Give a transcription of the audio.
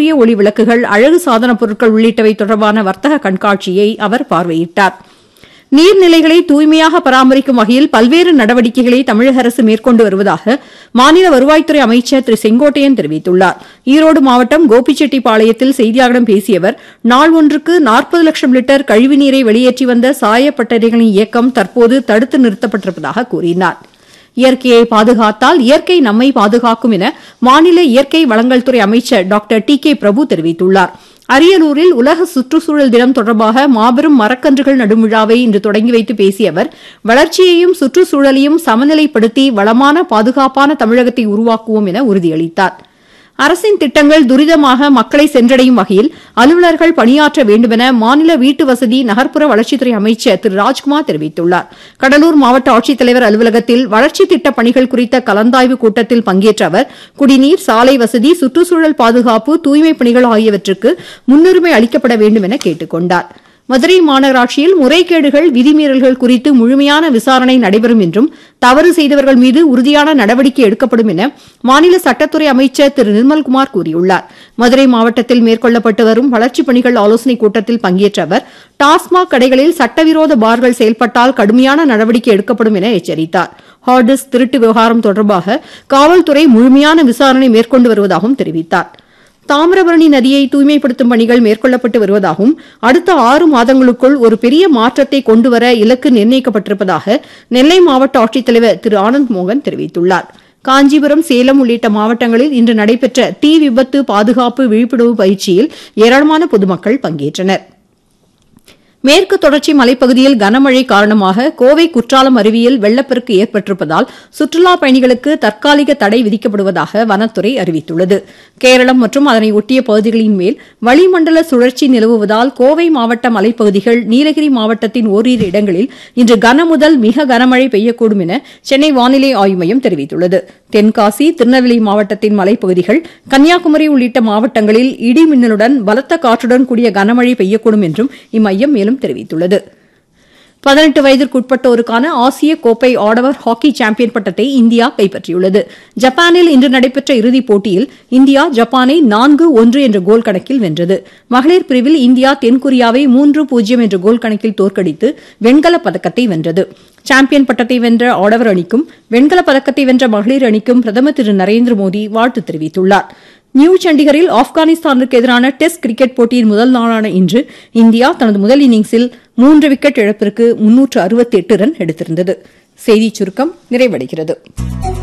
சூரிய ஒளி விளக்குகள் அழகு சாதனப் பொருட்கள் உள்ளிட்டவை தொடர்பான வர்த்தக கண்காட்சியை அவர் பார்வையிட்டார் நீர்நிலைகளை தூய்மையாக பராமரிக்கும் வகையில் பல்வேறு நடவடிக்கைகளை தமிழக அரசு மேற்கொண்டு வருவதாக மாநில வருவாய்த்துறை அமைச்சர் திரு செங்கோட்டையன் தெரிவித்துள்ளார் ஈரோடு மாவட்டம் கோபிச்செட்டிப்பாளையத்தில் செய்தியாளர்களிடம் பேசிய அவர் நாள் ஒன்றுக்கு நாற்பது லட்சம் லிட்டர் கழிவுநீரை வெளியேற்றி வந்த சாயப்பட்டறைகளின் இயக்கம் தற்போது தடுத்து நிறுத்தப்பட்டிருப்பதாக கூறினார் இயற்கையை பாதுகாத்தால் இயற்கை நம்மை பாதுகாக்கும் என மாநில இயற்கை வளங்கள் துறை அமைச்சர் டாக்டர் டி கே பிரபு தெரிவித்துள்ளார் அரியலூரில் உலக சுற்றுச்சூழல் தினம் தொடர்பாக மாபெரும் மரக்கன்றுகள் நடும் விழாவை இன்று தொடங்கி வைத்து பேசிய அவர் வளர்ச்சியையும் சுற்றுச்சூழலையும் சமநிலைப்படுத்தி வளமான பாதுகாப்பான தமிழகத்தை உருவாக்குவோம் என உறுதியளித்தார் அரசின் திட்டங்கள் துரிதமாக மக்களை சென்றடையும் வகையில் அலுவலர்கள் பணியாற்ற வேண்டுமென மாநில வீட்டு வசதி நகர்ப்புற வளர்ச்சித்துறை அமைச்சர் திரு ராஜ்குமார் தெரிவித்துள்ளார் கடலூர் மாவட்ட ஆட்சித்தலைவர் அலுவலகத்தில் வளர்ச்சித் திட்டப் பணிகள் குறித்த கலந்தாய்வு கூட்டத்தில் பங்கேற்ற அவர் குடிநீர் சாலை வசதி சுற்றுச்சூழல் பாதுகாப்பு தூய்மைப் பணிகள் ஆகியவற்றுக்கு முன்னுரிமை அளிக்கப்பட வேண்டும் என கேட்டுக் கொண்டார் மதுரை மாநகராட்சியில் முறைகேடுகள் விதிமீறல்கள் குறித்து முழுமையான விசாரணை நடைபெறும் என்றும் தவறு செய்தவர்கள் மீது உறுதியான நடவடிக்கை எடுக்கப்படும் என மாநில சட்டத்துறை அமைச்சர் திரு நிர்மல்குமார் கூறியுள்ளார் மதுரை மாவட்டத்தில் மேற்கொள்ளப்பட்டு வரும் வளர்ச்சிப் பணிகள் ஆலோசனைக் கூட்டத்தில் பங்கேற்ற அவர் டாஸ்மாக் கடைகளில் சட்டவிரோத பார்கள் செயல்பட்டால் கடுமையான நடவடிக்கை எடுக்கப்படும் என எச்சரித்தார் ஹார்டிஸ்க் திருட்டு விவகாரம் தொடர்பாக காவல்துறை முழுமையான விசாரணை மேற்கொண்டு வருவதாகவும் தெரிவித்தார் தாமிரபரணி நதியை தூய்மைப்படுத்தும் பணிகள் மேற்கொள்ளப்பட்டு வருவதாகவும் அடுத்த ஆறு மாதங்களுக்குள் ஒரு பெரிய மாற்றத்தை கொண்டுவர இலக்கு நிர்ணயிக்கப்பட்டிருப்பதாக நெல்லை மாவட்ட ஆட்சித்தலைவர் திரு ஆனந்த் மோகன் தெரிவித்துள்ளார் காஞ்சிபுரம் சேலம் உள்ளிட்ட மாவட்டங்களில் இன்று நடைபெற்ற தீ விபத்து பாதுகாப்பு விழிப்புணர்வு பயிற்சியில் ஏராளமான பொதுமக்கள் பங்கேற்றனா் மேற்கு தொடர்ச்சி மலைப்பகுதியில் கனமழை காரணமாக கோவை குற்றாலம் அருவியில் வெள்ளப்பெருக்கு ஏற்பட்டிருப்பதால் சுற்றுலாப் பயணிகளுக்கு தற்காலிக தடை விதிக்கப்படுவதாக வனத்துறை அறிவித்துள்ளது கேரளம் மற்றும் அதனை ஒட்டிய பகுதிகளின் மேல் வளிமண்டல சுழற்சி நிலவுவதால் கோவை மாவட்ட மலைப்பகுதிகள் நீலகிரி மாவட்டத்தின் ஓரிரு இடங்களில் இன்று கனமுதல் மிக கனமழை பெய்யக்கூடும் என சென்னை வானிலை ஆய்வு மையம் தெரிவித்துள்ளது தென்காசி திருநெல்வேலி மாவட்டத்தின் மலைப்பகுதிகள் கன்னியாகுமரி உள்ளிட்ட மாவட்டங்களில் இடி மின்னலுடன் பலத்த காற்றுடன் கூடிய கனமழை பெய்யக்கூடும் என்றும் இம்மையம் மேலும் தெரிவித்துள்ளது பதினெட்டு வயதிற்குட்பட்டோருக்கான ஆசிய கோப்பை ஆடவர் ஹாக்கி சாம்பியன் பட்டத்தை இந்தியா கைப்பற்றியுள்ளது ஜப்பானில் இன்று நடைபெற்ற இறுதிப் போட்டியில் இந்தியா ஜப்பானை நான்கு ஒன்று என்ற கோல் கணக்கில் வென்றது மகளிர் பிரிவில் இந்தியா தென்கொரியாவை மூன்று பூஜ்ஜியம் என்ற கோல் கணக்கில் தோற்கடித்து வெண்கலப் பதக்கத்தை வென்றது சாம்பியன் பட்டத்தை வென்ற ஆடவர் அணிக்கும் வெண்கலப் பதக்கத்தை வென்ற மகளிர் அணிக்கும் பிரதமர் திரு நரேந்திர மோடி வாழ்த்து தெரிவித்துள்ளார் நியூ சண்டிகரில் ஆப்கானிஸ்தானுக்கு எதிரான டெஸ்ட் கிரிக்கெட் போட்டியின் முதல் நாளான இன்று இந்தியா தனது முதல் இன்னிங்ஸில் மூன்று விக்கெட் இழப்பிற்கு முன்னூற்று அறுபத்தி எட்டு ரன் எடுத்திருந்தது செய்திச் சுருக்கம் நிறைவடைகிறது